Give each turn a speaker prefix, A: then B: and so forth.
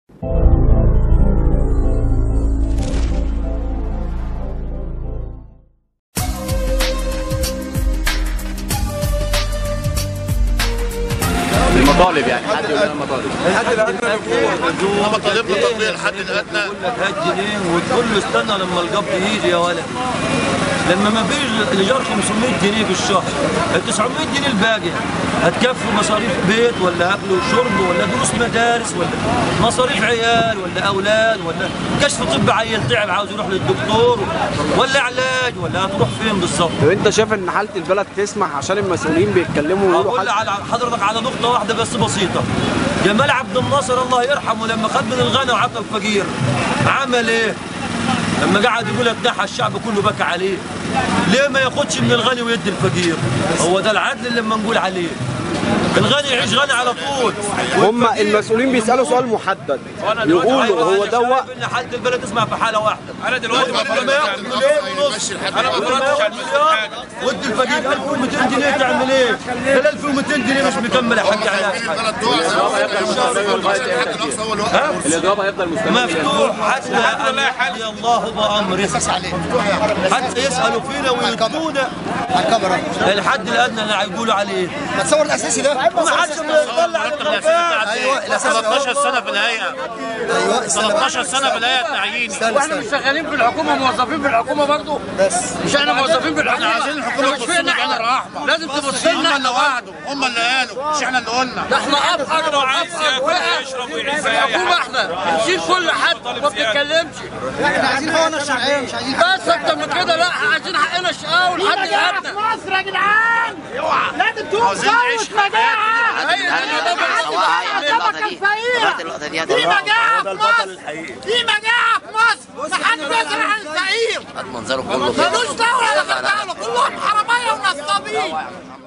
A: المطالب يعني حد يقول لنا المطالب
B: الحد الادنى
C: احنا طالبنا تطبيق الحد الادنى
B: يقول لك هات جنيه وتقول له استنى لما القبض يجي يا ولد لما ما فيش الايجار 500 جنيه في الشهر ال 900 جنيه الباقي هتكفي مصاريف بيت ولا اكل وشرب ولا دروس مدارس ولا مصاريف عيال ولا اولاد ولا كشف طبي عيل تعب عاوز يروح للدكتور ولا علاج ولا هتروح فين بالظبط
A: طب انت شايف ان حاله البلد تسمح عشان المسؤولين بيتكلموا ويقولوا
B: اقول
A: حالة
B: على حضرتك على نقطة واحدة بس بسيطة جمال عبد الناصر الله يرحمه لما خد من الغنى وعطى الفقير عمل ايه؟ لما قعد يقول اتنحى الشعب كله بكى عليه ليه ما ياخدش من الغني ويدي الفقير؟ هو ده العدل اللي لما نقول عليه الغني يعيش غني على طول
A: هم
B: والفقير-
A: المسؤولين بيسالوا سؤال محدد يقولوا
B: أيوة،
A: هو
B: أنا
A: ده
B: شايف
A: وقت
B: ان حالة البلد تسمع في حالة واحدة
D: انا دلوقتي
B: لما
D: بقول
B: ياخد
D: لك
B: مليون ونص
C: يمشي الحد
D: انا ما
C: الادنى
D: فرضتش على المسؤولين
B: ودي الفقير 1200 جنيه تعمل ايه؟ ده 1200 جنيه مش مكمل يا حاج علاء
C: البلد دول الحد الاقصى هو الوقت
A: الاضراب هيفضل مستمر
B: مفتوح حتى ان يحيي الله بامره حتى يسالوا فينا ويدونا الحد الادنى اللي هيقولوا عليه
E: ما تصور الاساسي ده
B: ما حدش بيطلع على الخلفيات
E: ايوه الاساسي
C: 13 سنه في الهيئه
E: ايوه استنى بقى
C: 13 سنه في الهيئه التعييني
E: استنى
D: واحنا مش
E: استنى
D: شغالين في الحكومه موظفين في الحكومه برضه
E: بس
D: مش احنا موظفين في الحكومه
C: احنا عايزين الحكومه
D: مش
C: تبص
D: فينا
C: لنا بعين
D: احنا
C: الرحمه
D: لازم تبص
C: هم
D: لنا
C: اللي وعدوا هم اللي قالوا مش احنا اللي قلنا
D: ده احنا ابقى ابقى يشرب ويعيش في الحكومه احنا نشيل كل حد ما بنتكلمش
E: احنا عايزين حقوقنا الشرعيه مش عايزين
D: بس اكتر من كده لا احنا عايزين حقنا الشقاوي والحد الادنى
F: مصر يا جدعان لازم تقوم
C: عاوزين نعيش
F: صوت مجاعة
D: ايوه ده
F: الطبقة الفقيرة في مجاعة في مصر في مجاعة في مصر محدش يسأل عن الفقير
G: منظره كله
F: ملوش دولة ولا غير دولة كلهم حرامية ونصابين